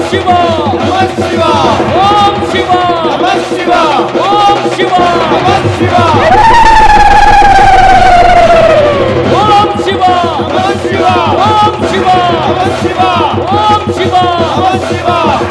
శివ నమ శివ ఓం శివ నమ శివ ఓం శివ నమ శివ ఓం శివ నమ శివ ఓం శివ నమ శివ ఓం శివ నమ శివ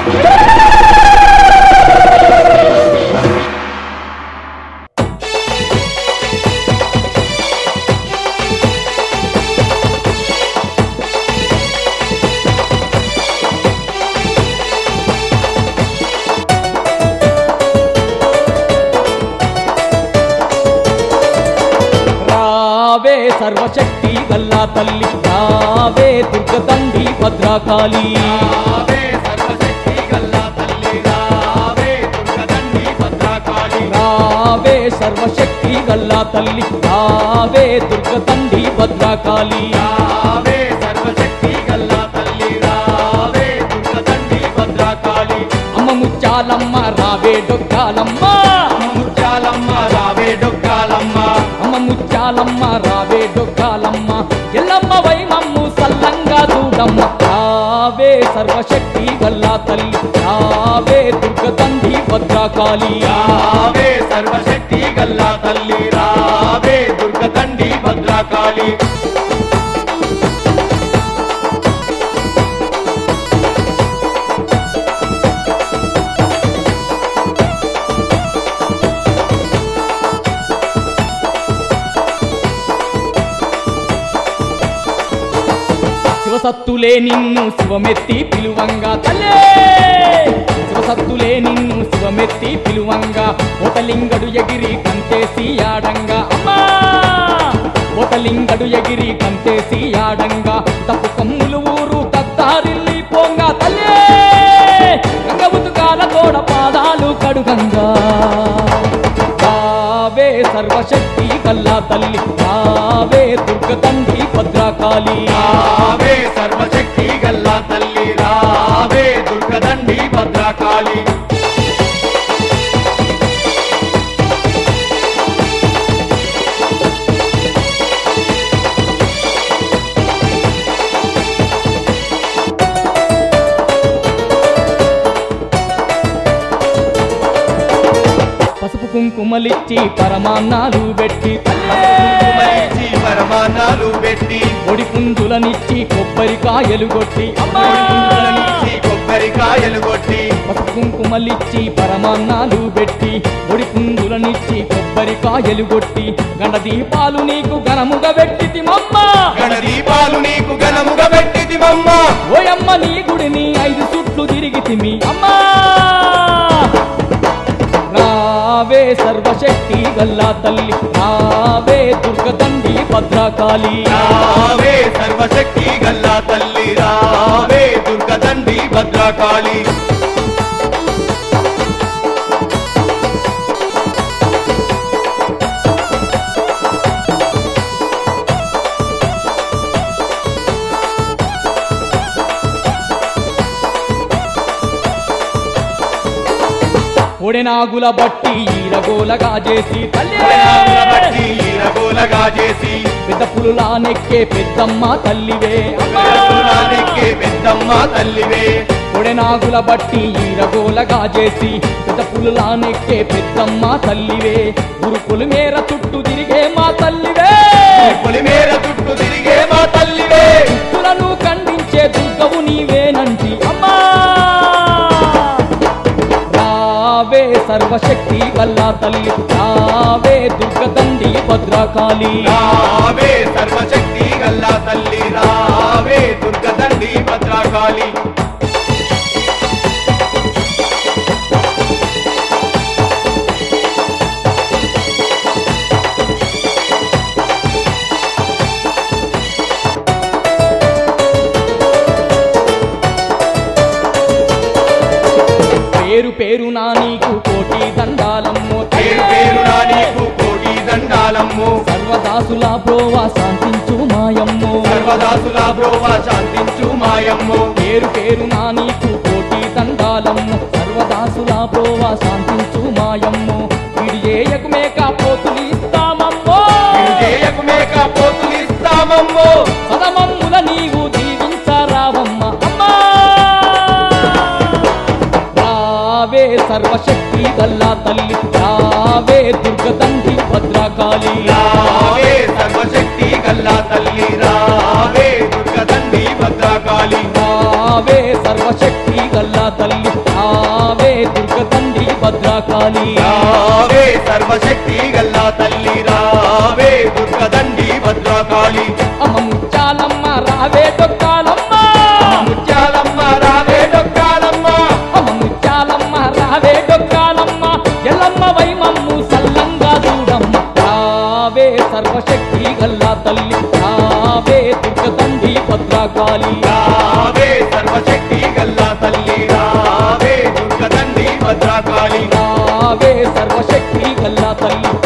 రావే సర్వశక్తి గల్లా తల్లి రావే దుర్గదండి భద్రకాళి రావే సర్వశక్తి గల్లా తల్లి రావే దుర్గదండి భద్రకాళి రావే సర్వశక్తి గల్లా తల్లి రావే దుర్గదండి భద్రకాళి రావే సర్వశక్తి గల్లా తల్లి రావే దుర్గదండి భద్రకాళి అమ్మ ముచ్చాలమ్మ రావే డొక్కాలమ్మ ముత్యాలమ్మ రావే డొక్కాలమ్మ అమ్మ ముచ్చాలమ్మ రావే డొక్కాలమ్మ ఎల్లమ్మ వై మమ్ము సల్లంగా చూడమ్మ రావే సర్వశక్తి గల్లా తల్లి రావే దుర్గదండి భద్రకాళి రావే సర్వశక్తి గల్లా తల్లి రావే దుర్గదండి భద్రకాళి శివసత్తులే నిన్ను శివమెత్తి పిలువంగా తల్లే శివసత్తులే నిన్ను శివమెత్తి పిలువంగా ఒకలింగడు ఎగిరి కంతేసి ఆడంగా అమ్మా ఒకలింగడు ఎగిరి కంతేసి ఆడంగా తప్పు కమ్ములు ఊరు తత్తారిల్లి పోంగా తల్లే గంగబుతుకాల తోడ పాదాలు కడుగంగా రావే సర్వశక్తి కల్లా తల్లి రావే దుర్గదండి భద్రకాళి రావే సర్వశక్తి గల్లా తల్లి రావే దుర్గదండి భద్రకాళి పసుపు కుంకుమలిచ్చి పరమాన్నాలు పెట్టి తల్లే కుమరించి పరమాన్నాలు పెట్టి ఒడి పుంజులనిచ్చి కొబ్బరికాయలు కొట్టి అమ్మా కుంకుమలనిచ్చి కొబ్బరికాయలు కొట్టి పసుపు కుంకుమలిచ్చి పరమాన్నాలు పెట్టి ఒడి పుంజులనిచ్చి కొబ్బరికాయలు కొట్టి గండ దీపాలు నీకు ఘనముగా పెట్టి మమ్మ గణ దీపాలు నీకు ఘనముగా పెట్టిది మమ్మ ఓయమ్మ నీ గుడిని ఐదు చుట్లు తిరిగితిమి అమ్మా రావే సర్వశక్తి గల్లా తల్లి రావే దుర్గదండి భద్రకాళి రావే సర్వశక్తి గల్లా తల్లి రావే దుర్గదండి భద్రకాళి ఒడెనాగుల బట్టి ఈరగోలగా చేసి తల్లి ప్రయాణముల బట్టి ఈరగోలగా చేసి పెద్ద పులులా నెక్కే పెద్దమ్మ తల్లివే అమ్మా. పెద్దపురానికే పెద్దమ్మ తల్లివే ఒడెనాగుల బట్టి ఈరగోలగా చేసి పెద్ద పులులా నెక్కే పెద్దమ్మ తల్లివే ఉరుకులు మేర చుట్టూ తిరిగే మా తల్లివే పొలిమేర చుట్టూ తిరిగే మా తల్లివే దుష్టులను ఖండించే దుర్గవు నీవేనంటి అమ్మా రావే సర్వశక్తి గల్లా తల్లి రావే దుర్గదండి భద్రకాళి రావే సర్వశక్తి గల్లా తల్లి రావే దుర్గదండి భద్రకాళి పేరు పేరు నా నీకు కోటి దండాలమ్మో పేరు పేరునా నీకు కోటి దండాలమ్ము సర్వదాసుల బ్రోవా శాంతించు మాయమ్మో సర్వదాసుల బ్రోవ శాంతించు మాయమ్ము పేరు పేరు నా నీకు కోటి దండాలమ్మో సర్వదాసుల బ్రోవా శాంతించు మాయమ్మో విడి చేయకు మేక పోతులు ఇస్తామమ్మో చేయకు మేక పోతులు ఇస్తామమ్మో సదమమ్ముల నీవు దీవించరావమ్మ అమ్మా సర్వశక్తి గల్లా తల్లి రావే దుర్గదండి భద్రకాళి రావే సర్వశక్తి గల్లా తల్లి రావే దుర్గదండి భద్రకాళి రావే సర్వశక్తి గల్లా తల్లి రావే దుర్గదండి భద్రకాళి రావే సర్వశక్తి గల్లా తల్లి రావే దుర్గదండి భద్రకాళి అమ్మ ముత్యాలమ్మ రావే డొక్కాలమ్మ ముత్యాలమ్మ రావే డొక్కాలమ్మ అమ్మ ముత్యాలమ్మ రావే డొక్కాలమ్మ ఎల్లమ్మ వైమమ్ము సల్లంగా చూడమ్మ రావే సర్వశక్తి గల్లా తల్లి రావే దుర్గదండి భద్రకాళి రావే సర్వశక్తి గల్లా తల్లి రావే దుర్గదండి భద్రకాళి రావే సర్వశక్తి గల్లా తల్లి